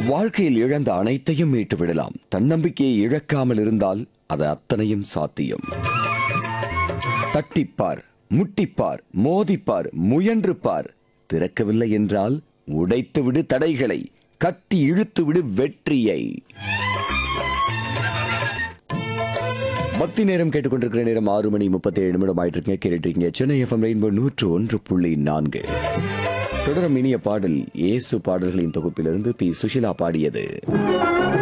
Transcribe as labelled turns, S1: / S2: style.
S1: வாழ்க்கையில் இழந்த அனைத்தையும் மீட்டு விடலாம் தன்னம்பிக்கையை இழக்காமல் இருந்தால் அது அத்தனையும் சாத்தியம் தட்டிப்பார் முட்டிப்பார் மோதிப்பார் முயன்று பார் திறக்கவில்லை என்றால் உடைத்து விடு தடைகளை கட்டி இழுத்து விடு வெற்றியை பக்தி நேரம் கேட்டுக்கொண்டிருக்கிற நேரம் ஆறு மணி முப்பத்தி ஏழு நிமிடம் ஆயிட்டு இருக்கீங்க கேட்டுட்டு இருக்கீங்க சென்னை எஃப்எம் ரெயின்போ நூற்று ஒன்று புள்ளி நான்கு தொடரும் இனிய பாடல் இயேசு பாடல்களின் தொகுப்பிலிருந்து பி சுஷிலா பாடியது